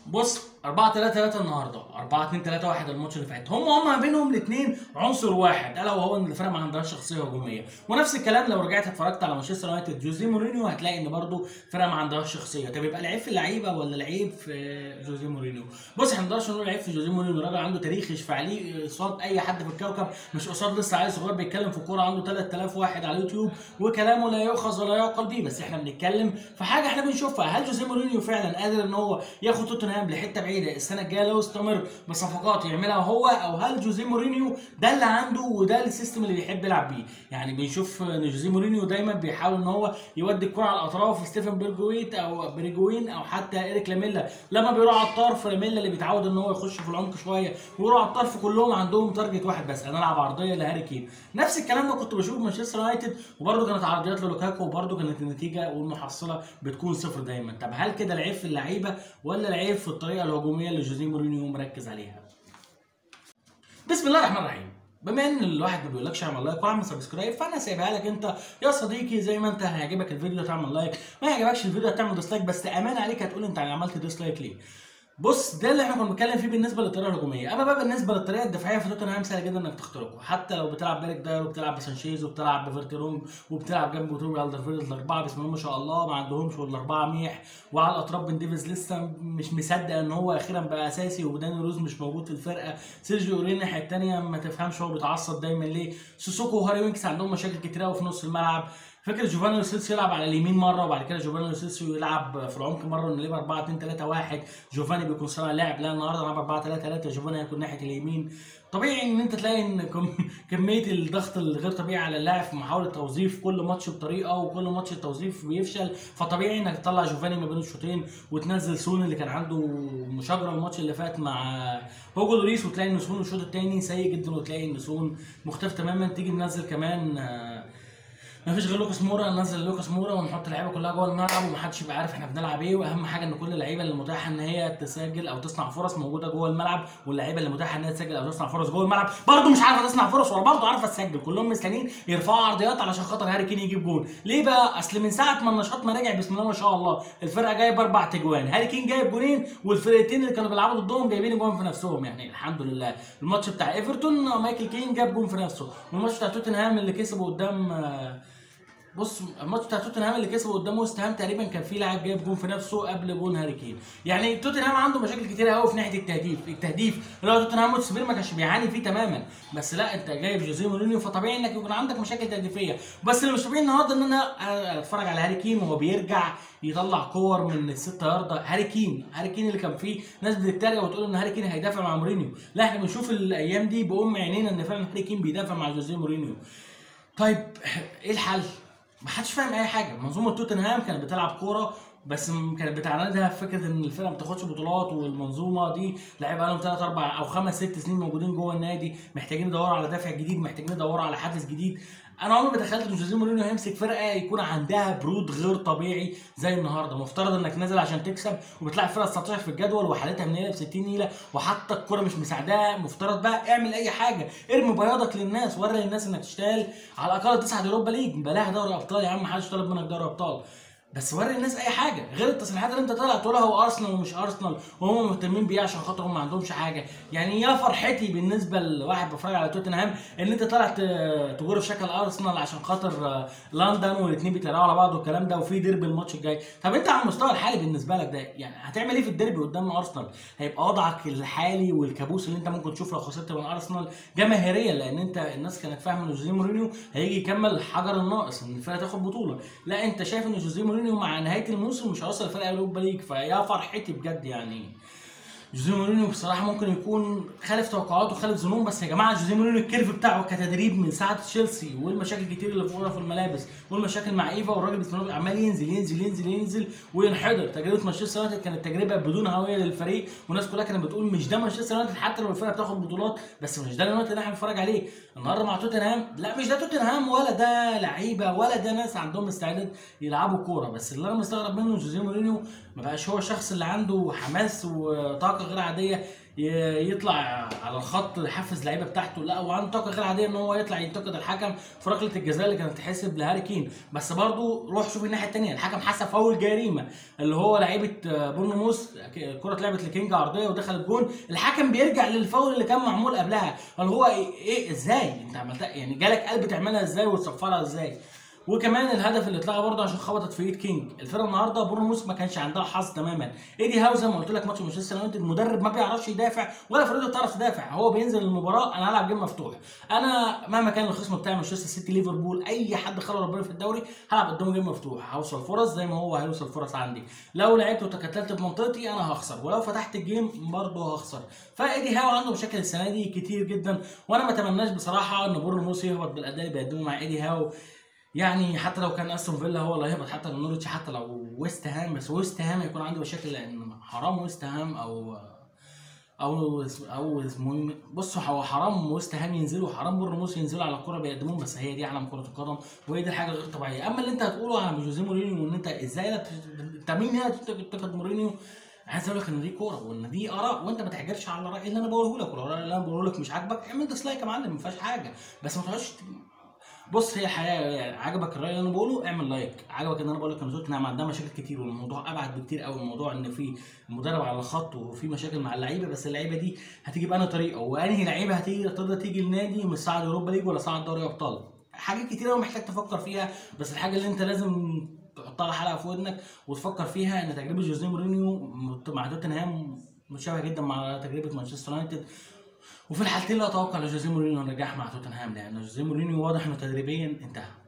بص 4 3 3 النهارده 4 2 3 1 الماتش اللي فات هم هم ما بينهم الاثنين عنصر واحد الا وهو ان الفرقه ما عندهاش شخصيه هجوميه ونفس الكلام لو رجعت اتفرجت على مانشستر يونايتد جوزيه مورينيو هتلاقي ان برده فرقه ما عندهاش شخصيه طب يبقى العيب في اللعيبه ولا العيب في جوزيه مورينيو بص احنا ما نقدرش نقول العيب في جوزيه مورينيو الراجل عنده تاريخ يشفع عليه قصاد اي حد في الكوكب مش قصاد لسه عيل صغير بيتكلم في الكوره عنده 3000 واحد على اليوتيوب وكلامه لا يؤخذ ولا يعقل بيه بس احنا بنتكلم في حاجه احنا بنشوفها هل جوزيه مورينيو فعلا قادر ان هو ياخد توتنهام لحته بعيده السنه الجايه لو استمر بصفقات يعملها هو او هل جوزيه مورينيو ده اللي عنده وده السيستم اللي بيحب يلعب بيه يعني بنشوف ان جوزيه مورينيو دايما بيحاول ان هو يودي الكره على الاطراف ستيفن بيرجويت او بريجوين او حتى ايريك لاميلا لما بيروح على الطرف لاميلا اللي بيتعود ان هو يخش في العمق شويه ويروح على الطرف كلهم عندهم تارجت واحد بس انا العب عرضيه لهاري كين نفس الكلام ده كنت بشوفه في مانشستر يونايتد وبرده كانت عرضيات للوكاكو وبرده كانت النتيجه والمحصله بتكون صفر دايما طب هل كده العيب في اللعيبه ولا العيب في الطريقه الهجوميه اللي جوزيه مورينيو مركز عليها بسم الله الرحمن الرحيم بما ان الواحد ما بيقولكش اعمل لايك واعمل سبسكرايب فانا سايبها لك انت يا صديقي زي ما انت هيعجبك الفيديو تعمل لايك ما يعجبكش الفيديو تعمل ديسلايك بس امان عليك هتقول انت عملت ديسلايك ليه بص ده اللي احنا كنا بنتكلم فيه بالنسبه للطريقه الهجوميه اما بقى بالنسبه للطريقه الدفاعيه في توتنهام سهل جدا انك تخترقه حتى لو بتلعب بيرك داير وبتلعب بسانشيز وبتلعب بفيرتيرونج وبتلعب جنب توبي الدرفيلد الاربعه بسم الله ما شاء الله ما عندهمش ولا اربعه ميح وعلى الاطراف بن ديفيز لسه مش مصدق ان هو اخيرا بقى اساسي وداني روز مش موجود في الفرقه سيرجيو اوريه الناحيه الثانيه ما تفهمش هو بيتعصب دايما ليه سوسوكو وهاري وينكس عندهم مشاكل كتير قوي في نص الملعب فكره جوفاني لوسيلسيو يلعب على اليمين مره وبعد كده جوفاني لوسيلسيو يلعب في العمق مره نقلب 4 2 3 1 جوفاني بيكون صانع لاعب لا النهارده نلعب 4 3 3 جوفاني هيكون ناحيه اليمين طبيعي ان انت تلاقي ان كم كميه الضغط الغير طبيعي على اللاعب في محاوله توظيف كل ماتش بطريقه وكل ماتش التوظيف بيفشل فطبيعي انك تطلع جوفاني ما بين الشوطين وتنزل سون اللي كان عنده مشاجره الماتش اللي فات مع هوجو لوريس وتلاقي ان سون الشوط الثاني سيء جدا وتلاقي ان سون مختلف تماما تيجي ننزل كمان ما فيش غير لوكاس مورا ننزل لوكاس مورا ونحط اللعيبه كلها جوه الملعب ومحدش يبقى عارف احنا بنلعب ايه واهم حاجه ان كل اللعيبه اللي متاحه ان هي تسجل او تصنع فرص موجوده جوه الملعب واللعيبه اللي متاحه ان هي تسجل او تصنع فرص جوه الملعب برده مش عارفه تصنع فرص ولا برده عارفه تسجل كلهم مستنيين يرفعوا عرضيات علشان خاطر هاري كين يجيب جول ليه بقى اصل من ساعه ما النشاط ما رجع بسم الله ما شاء الله الفرقه جايب اربع تجوان هاري كين جايب جولين والفرقتين اللي كانوا بيلعبوا ضدهم جايبين جوان في نفسهم يعني الحمد لله الماتش بتاع ايفرتون مايكل كين جاب جون في نفسه والماتش بتاع توتنهام اللي كسبه قدام بص الماتش بتاع توتنهام اللي كسبه قدام وست هام تقريبا كان في لاعب جايب جون في نفسه قبل جون هاري كين يعني توتنهام عنده مشاكل كتيره قوي في ناحيه التهديف التهديف اللي هو توتنهام وتسبير ما كانش بيعاني فيه تماما بس لا انت جايب جوزيه مورينيو فطبيعي انك يكون عندك مشاكل تهديفيه بس اللي مش طبيعي النهارده ان انا اتفرج على هاري كين وهو بيرجع يطلع كور من الست ياردة هاري كين هاري كين اللي كان فيه ناس بتتريق وتقول ان هاري كين هيدافع مع مورينيو لا احنا بنشوف الايام دي بام عينينا ان فعلا هاري كين بيدافع مع جوزيه مورينيو طيب ايه الحل ما حدش فاهم اي حاجه منظومه توتنهام كانت بتلعب كوره بس كانت بتعاندها في فكره ان الفرقه ما بتاخدش بطولات والمنظومه دي لعيبه لهم 3 4 او 5 6 سنين موجودين جوه النادي محتاجين يدوروا على دافع جديد محتاجين يدوروا على حدث جديد انا عمري ما تخيلت ان جوزيه مورينيو هيمسك فرقه يكون عندها برود غير طبيعي زي النهارده مفترض انك نازل عشان تكسب وبتلاعب فرقه 19 في الجدول وحالتها منيله ب 60 نيله وحتى الكوره مش مساعداها مفترض بقى اعمل اي حاجه ارمي بياضك للناس وري للناس انك تشتغل على الاقل تصعد اوروبا ليج بلاها دوري ابطال يا عم محدش طالب منك دوري ابطال بس وري الناس اي حاجه غير التصريحات اللي انت طالع تقولها هو ارسنال ومش ارسنال وهم مهتمين بيه عشان خاطر هم ما عندهمش حاجه يعني يا فرحتي بالنسبه لواحد بيتفرج على توتنهام ان انت طالع تجر في شكل ارسنال عشان خاطر لندن والاثنين بيتريقوا على بعض والكلام ده وفي ديربي الماتش الجاي طب انت على المستوى الحالي بالنسبه لك ده يعني هتعمل ايه في الديربي قدام ارسنال هيبقى وضعك الحالي والكابوس اللي انت ممكن تشوفه لو خسرت من ارسنال جماهيريا لان انت الناس كانت فاهمه ان جوزيه مورينيو هيجي يكمل الحجر الناقص ان الفرقه تاخد بطوله لا انت شايف ان جوزيه مورينيو مع نهايه الموسم مش هيوصل الفرقه اوروبا ليج فيا فرحتي بجد يعني جوزيه مورينيو بصراحه ممكن يكون خالف توقعات وخالف ظنون بس يا جماعه جوزيه مورينيو الكيرف بتاعه كتدريب من ساعه تشيلسي والمشاكل كتير اللي في في الملابس والمشاكل مع ايفا والراجل بسم الله عمال ينزل ينزل ينزل ينزل وينحدر تجربه مانشستر يونايتد كانت تجربه بدون هويه للفريق والناس كلها كانت بتقول مش ده مانشستر يونايتد حتى لو الفرقه بتاخد بطولات بس مش ده اليونايتد اللي احنا بنتفرج عليه النهارده مع توتنهام لا مش ده توتنهام ولا ده لعيبه ولا ده ناس عندهم استعداد يلعبوا كوره بس اللي انا مستغرب منه جوزيه مورينيو ما بقاش هو الشخص اللي عنده حماس وطاقه طاقه غير عاديه ي- يطلع على الخط يحفز اللعيبه بتاعته لا وعنده طاقه غير عاديه ان هو يطلع ينتقد الحكم في ركله الجزاء اللي كانت تحسب لهاري كين بس برضه روح شوف الناحيه الثانيه الحكم حسب فاول جريمه اللي هو لعيبه آه، بورنموث الكره اتلعبت لكينج عرضيه ودخلت جون الحكم بيرجع للفاول اللي كان معمول قبلها اللي هو ايه, إيه ازاي انت عملتها يعني جالك قلب تعملها ازاي وتصفرها ازاي وكمان الهدف اللي اتلغى برضه عشان خبطت في ايد كينج الفرقه النهارده بورنموث ما كانش عندها حظ تماما ايدي هاو زي ما قلت لك ماتش مانشستر يونايتد المدرب ما بيعرفش يدافع ولا فرقته بتعرف تدافع هو بينزل المباراه انا هلعب جيم مفتوح انا مهما كان الخصم بتاعي مانشستر سيتي ليفربول اي حد خلى ربنا في الدوري هلعب قدامه جيم مفتوح هوصل فرص زي ما هو هيوصل فرص عندي لو لعبت وتكتلت بمنطقتي انا هخسر ولو فتحت الجيم برضه هخسر فايدي هاو عنده مشاكل السنه دي كتير جدا وانا ما اتمناش بصراحه ان بورنموث يهبط بالاداء اللي بيقدمه مع ايدي هاو يعني حتى لو كان استون فيلا هو اللي هيهبط حتى لو نورتش حتى لو ويست هام بس ويست هام هيكون عنده مشاكل لان حرام ويست هام او او او اسمه إيه؟ بصوا هو حرام ويست هام ينزلوا حرام بورنموث ينزلوا على الكوره بيقدموهم بس هي دي عالم كره القدم وهي دي الحاجه غير طبيعيه اما اللي انت هتقوله على جوزيه مورينيو وان انت ازاي لا تت- انت مين هنا تنتقد مورينيو عايز اقول لك ان دي كوره وان دي اراء وانت ما تحجرش على الراي اللي انا بقوله لك والراي اللي انا بقوله لك مش عاجبك اعمل ديسلايك يا معلم ما فيهاش حاجه بس ما تقعدش ت- بص هي الحياه يعني عجبك الراي اللي انا بقوله اعمل لايك عجبك ان انا بقول لك ان توتنهام عندها مشاكل كتير والموضوع ابعد بكتير قوي الموضوع ان في المدرب على الخط وفي مشاكل مع اللعيبه بس اللعيبه دي هتيجي بأنهي طريقه وانهي لعيبه هتيجي تقدر تيجي النادي مش صاعد اوروبا ليج ولا صاعد دوري ابطال حاجات كتير قوي محتاج تفكر فيها بس الحاجه اللي انت لازم تحطها حلقه في ودنك وتفكر فيها ان تجربه جوزيه مورينيو مع توتنهام متشابهه جدا مع تجربه مانشستر يونايتد وفي الحالتين لا اتوقع لجوزيه مورينيو النجاح مع توتنهام لان جوزيه مورينيو واضح انه تدريبيا انتهى